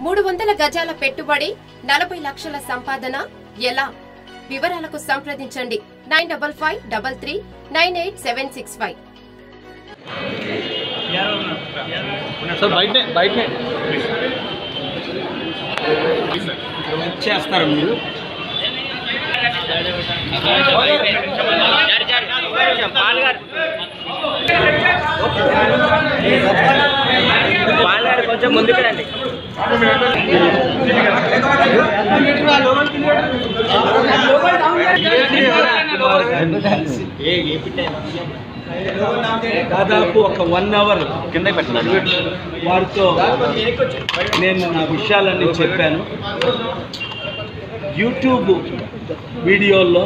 మూడు వందల గజాల పెట్టుబడి నలభై లక్షల సంపాదన ఎలా వివరాలకు సంప్రదించండి nine double five double three nine eight seven six five sir బయటనే బయటనే చేస్తారు మీరు కొంచెం ముందుకు రండి దాదాపు ఒక వన్ అవర్ కింద పెట్టినాడు వారితో నేను నా విషయాలన్నీ చెప్పాను యూట్యూబ్ వీడియోల్లో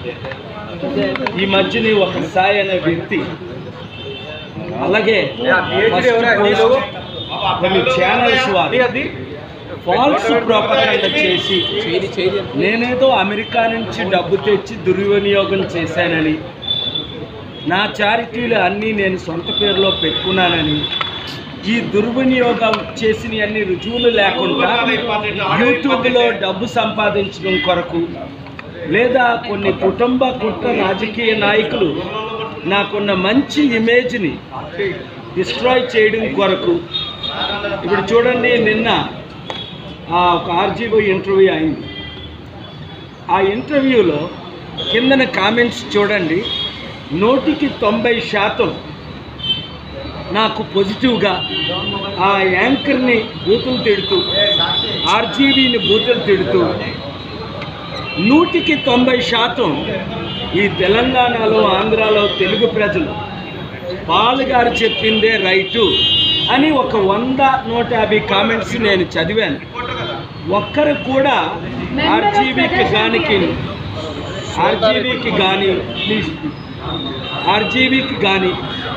ఈ మధ్యని ఒక సాయి అనే వ్యక్తి అలాగే first post కొన్ని ఛానల్స్ వారు ఫాల్స్ ప్రాపగండ చేసి నేనేదో అమెరికా నుంచి డబ్బు తెచ్చి దుర్వినియోగం చేశానని నా చారిటీలు అన్నీ నేను సొంత పేరులో పెట్టుకున్నానని ఈ దుర్వినియోగం చేసిన అన్ని రుజువులు లేకుండా యూట్యూబ్లో డబ్బు సంపాదించడం కొరకు లేదా కొన్ని కుటుంబ కుట్ర రాజకీయ నాయకులు నాకున్న మంచి ఇమేజ్ని డిస్ట్రాయ్ చేయడం కొరకు ఇప్పుడు చూడండి నిన్న ఆ, ఒక ఆర్జీఓ ఇంటర్వ్యూ అయింది ఆ ఇంటర్వ్యూలో కిందన కామెంట్స్ చూడండి నూటికి తొంభై శాతం నాకు పాజిటివ్గా ఆ యాంకర్ని బూతులు తిడుతూ ఆర్జీవీని బూతులు తిడుతూ నూటికి తొంభై శాతం ఈ తెలంగాణలో ఆంధ్రాలో తెలుగు ప్రజలు పాల్ గారు చెప్పిందే రైటు అని ఒక వంద నూట యాభై కామెంట్స్ నేను చదివాను ఒక్కరు కూడా ఆర్జీవీకి గానికి ఆర్జీవీకి కానీ ప్లీజ్ ఆర్జీవీకి కానీ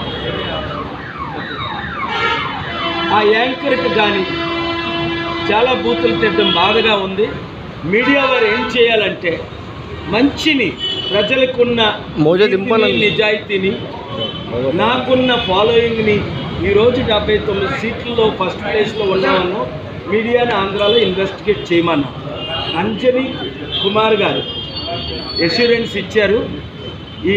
ఆ యాంకర్కి కానీ చాలా బూతులు తిట్టడం బాధగా ఉంది మీడియా వారు ఏం చేయాలంటే మంచిని ప్రజలకున్న మోజో నీతిని, దింపాలని. నిజాయితీని నాకున్న ఫాలోయింగ్ని ఈరోజు డెబ్బై తొమ్మిది సీట్లలో ఫస్ట్ ప్లేస్లో ఉన్నామన్నా మీడియాని ఆంధ్రాలో ఇన్వెస్టిగేట్ చేయమన్నా అంజని కుమార్ గారు ఎష్యూరెన్స్ ఇచ్చారు ఈ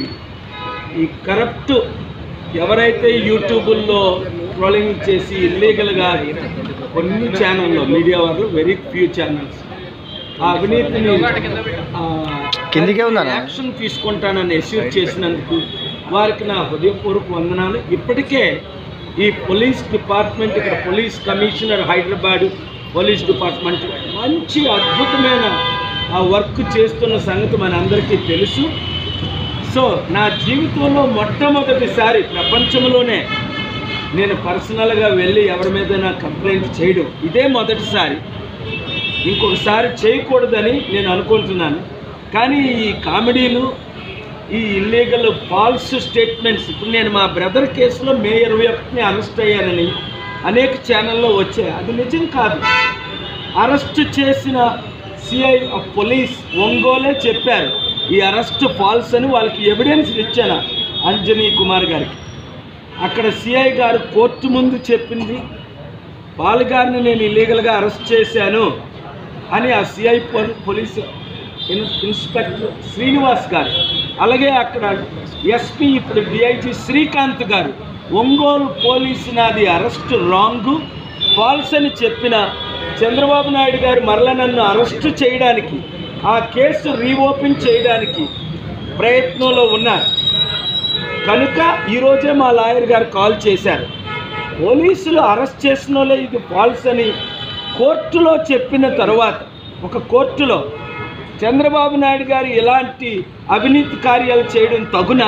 ఈ కరప్ట్ ఎవరైతే యూట్యూబుల్లో ట్రోలింగ్ చేసి ఇల్లీగల్గా కొన్ని ఛానల్లో మీడియా వాళ్ళు వెరీ ఫ్యూ ఛానల్స్ ఆ అవినీతిని ఆ, కిందికే ఉందన్న? యాక్షన్ తీసుకుంటానని ఎష్యూర్ చేసినందుకు వారికి నా హృదయపూర్వక వందనాలు ఇప్పటికే ఈ పోలీస్ డిపార్ట్మెంట్ ఇక్కడ police commissioner Hyderabad police department మంచి అద్భుతమైన ఆ వర్క్ చేస్తున్న సంగతి మనందరికీ తెలుసు సో నా జీవితంలో మొట్టమొదటిసారి ప్రపంచంలోనే నేను పర్సనల్గా వెళ్ళి ఎవరి మీద కంప్లైంట్ చేయడం ఇదే మొదటిసారి ఇంకొకసారి చేయకూడదని నేను అనుకుంటున్నాను కానీ ఈ కామెడీలు ఈ ఇల్లీగల్ ఫాల్స్ స్టేట్మెంట్స్ ఇప్పుడు నేను మా బ్రదర్ కేసులో మే ఇరవై ఒకటిని అరెస్ట్ అయ్యానని అనేక ఛానల్లో వచ్చాయి అది నిజం కాదు అరెస్ట్ చేసిన సిఐ ఆఫ్ పోలీస్ ఒంగోలే చెప్పారు ఈ అరెస్ట్ ఫాల్స్ అని వాళ్ళకి ఎవిడెన్స్ ఇచ్చాను అంజనీ కుమార్ గారికి అక్కడ సిఐ గారు కోర్టు ముందు చెప్పింది పాల్ గారిని నేను ఇల్లీగల్గా అరెస్ట్ చేశాను అని ఆ CI police in inspector Srinivas garu అలాగే అక్కడ ఎస్పీ ఇప్పుడు డిఐజీ శ్రీకాంత్ గారు ఒంగోలు పోలీసు నాది అరెస్ట్ రాంగ్ ఫాల్స్ అని చెప్పిన చంద్రబాబు నాయుడు గారు మరల నన్ను అరెస్ట్ చేయడానికి ఆ కేసు రీఓపెన్ చేయడానికి ప్రయత్నంలో ఉన్నారు కనుక ఈరోజే మా లాయర్ గారు కాల్ చేశారు పోలీసులు అరెస్ట్ చేసిన వాళ్ళే ఇది ఫాల్స్ అని కోర్టులో చెప్పిన తర్వాత ఒక కోర్టులో చంద్రబాబు నాయుడు గారు ఇలాంటి అవినీతి కార్యాలు చేయడం తగునా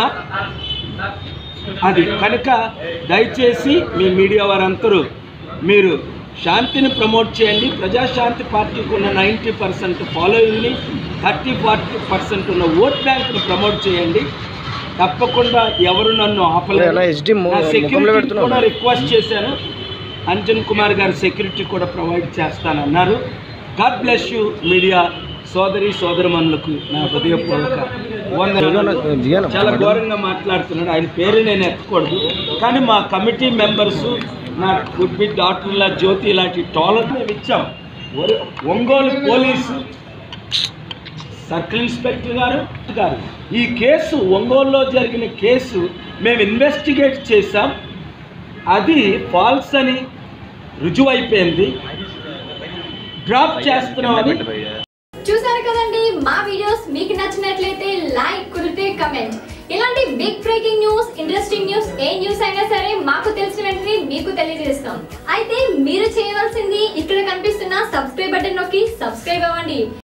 అది కనుక దయచేసి మీ మీడియా వారందరూ మీరు శాంతిని ప్రమోట్ చేయండి ప్రజాశాంతి పార్టీకి ఉన్న నైంటీ పర్సెంట్ ఫాలోయింగ్ని థర్టీ ఫార్టీ పర్సెంట్ ఉన్న ఓట్ బ్యాంక్ని ప్రమోట్ చేయండి తప్పకుండా ఎవరు నన్ను ఆపలేరు అలా SD మొ- నా ముఖంలో security పెడుతున్నావు. కూడా రిక్వెస్ట్ చేశాను అంజన్ కుమార్ గారు సెక్యూరిటీ కూడా ప్రొవైడ్ చేస్తానన్నారు గాడ్ బ్లెస్ యూ మీడియా సోదరి సోదరమణులకు నా హృదయపూర్వక వందనాలు. దిగాను. చాలా ఘోరంగా మాట్లాడుతున్నాడు ఆయన పేరు నేను ఎత్తకూడదు కానీ మా కమిటీ మెంబర్స్ నా గుడ్ బి డాక్టర్ల జ్యోతి ఇలాంటి టాలర్ మేము ఇచ్చాం ఒరి- ఒంగోలు పోలీసు సర్కిల్ ఇన్స్పెక్టర్ గారు గారు ఈ కేసు ఒంగోలులో జరిగిన కేసు మేము ఇన్వెస్టిగేట్ చేసాం అది ఫాల్స్ అని రుజువైపోయింది డ్రాప్ చేస్తున్నామని చూసారు కదండి మా వీడియోస్ మీకు నచ్చినట్లయితే లైక్ కుదిరితే కమెంట్ ఇలాంటి big breaking news interesting news ఏ న్యూస్ అయినా సరే మాకు తెలిసిన వెంటనే మీకు తెలియజేస్తాం అయితే మీరు చేయవలసింది ఇక్కడ కనిపిస్తున్న సబ్స్క్రైబ్ బటన్ నొక్కి సబ్స్క్రైబ్ అవ్వండి